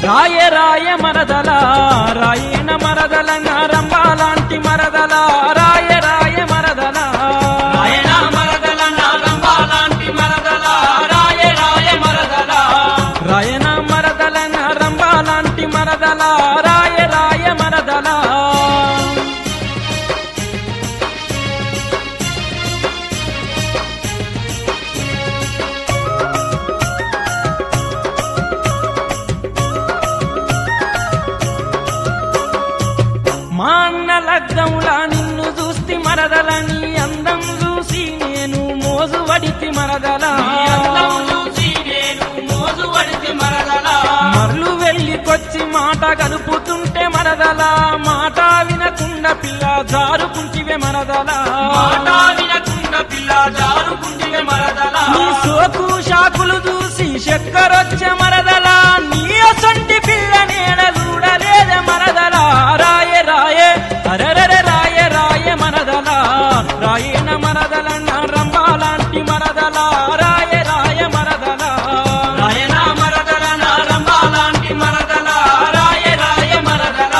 రాయ రాయ మరదల రాయన మరదల రంబాలాంటి మరదల రాయ రాయ మరదల రాయన మరదల నాగంబాలాంటి మరదల రాయ రాయ మరదల రాయన మరదల రంబాలాంటి మరదల రాయ రాయ మరదల మా అన్న లగ్గంలా నిన్ను చూస్తే మరదలని అందం చూసి నేను మోజు వడితి మరదల నీ అందం చూసి నేను మోజు పడితే మరదల మర్లు వెళ్ళికొచ్చి మాట కలుపుతుంటే మరదల మాట వినకుండా పిల్ల జారుకుంటివే మరదల మాట వినకుండా పిల్ల జారుకుంటివే మరదల నీ సోకు షాకులు చూసి చక్కరొచ్చే మరదల నీ అసొంటి పిల్ల నేడ చూడలేదే మరదల రాయ రాయే అరరరే రాయ రాయ మరదల రాయన మరదల రంబాలాంటి మరదల రాయ రాయ మరదల రాయన మరదల నాగంబాలాంటి మరదల రాయ రాయ మరదల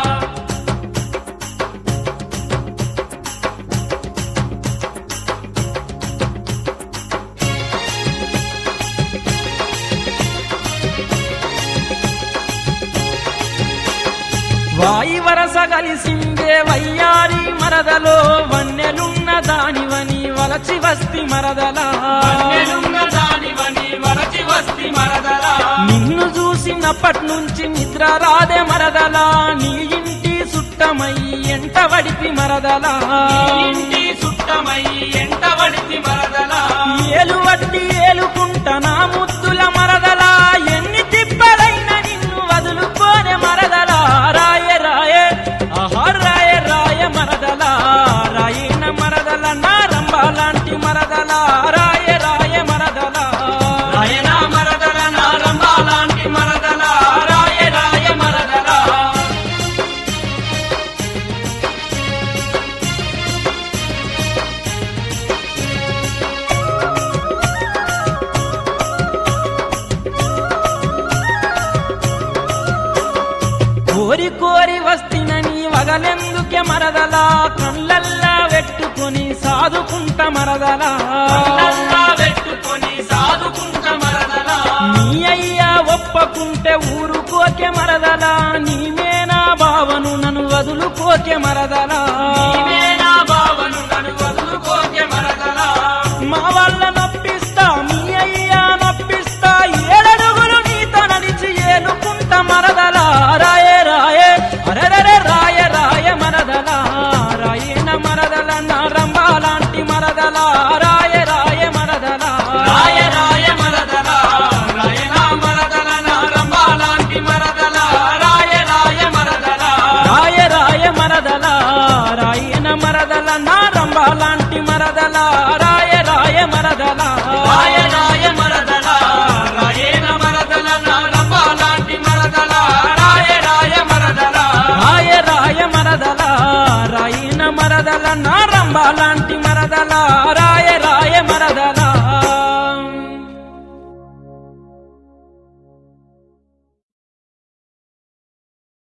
వాయి వరస కలిసిందే వయ్యారి మరదలో వన్నెలున్న దానివని వలచి వస్తి మరదల పన్నెలున్న దానివని వరచి వస్తి మరదల నిన్ను చూసినప్పటి నుంచి నిద్ర రాదే మరదల నీ ఇంటి సుట్టమై ఎంట వడిపి మరదల ఇంటి సుట్టమై ఎంట వడితి మరదల ఏలు వడ్డి ఏలుకుంట నా ముద్దుల మరదల ఎన్ని తిప్పలైన నిన్ను వదులుకోనే మరదల రాయ రాయ ఆహా రాయ రాయ మరదల రాయన మరదల నా రంబాలాంటి మరదల రాయ రాయ మరదల రాయన మరదల నాగంబాలాంటి మరదల రాయ రాయ మరదల కోరి కోరి వస్తినని వగలెందుకే మరదలా కళ్ళల్లా పెట్టుకొని సాదుకుంట మరదలా కళ్ళల్లా పెట్టుకొని సాదుకుంట మరదల నీ అయ్యా ఒప్పకుంటే ఊరుకోకే మరదలా నీమేనా భావను నన్ను వదులుకోకే మరదలా నీవే నా బావను నన్ను వదులుకోకే మరదల మా వాళ్ళ నొప్పిస్తా మీ అయ్యా నొప్పిస్తా ఏడడుగులు నీతో నడిచి ఏలుకుంట మరదలా రాయే రాయే అరెరరే రాయ రాయ మరదల రాయన మరదల నారంబాలాంటి మరదల రాయ రాయ మరదల రాయ రాయ మరదల రాయన మరదల నారంబాలాంటి మరదల రాయ రాయ మరదల రాయ రాయ మరదల రాయన మరదల నారంబాలాంటి మరదల రాయ రాయ మరదల రాయ రాయ మరదల రాయన మరదల నారంబాలాంటి మరదల రాయ రాయ మరదల రాయ రాయ మరదల రాయన మరదల నారంబాలాంటి మరదల రాయ రాయ మరదల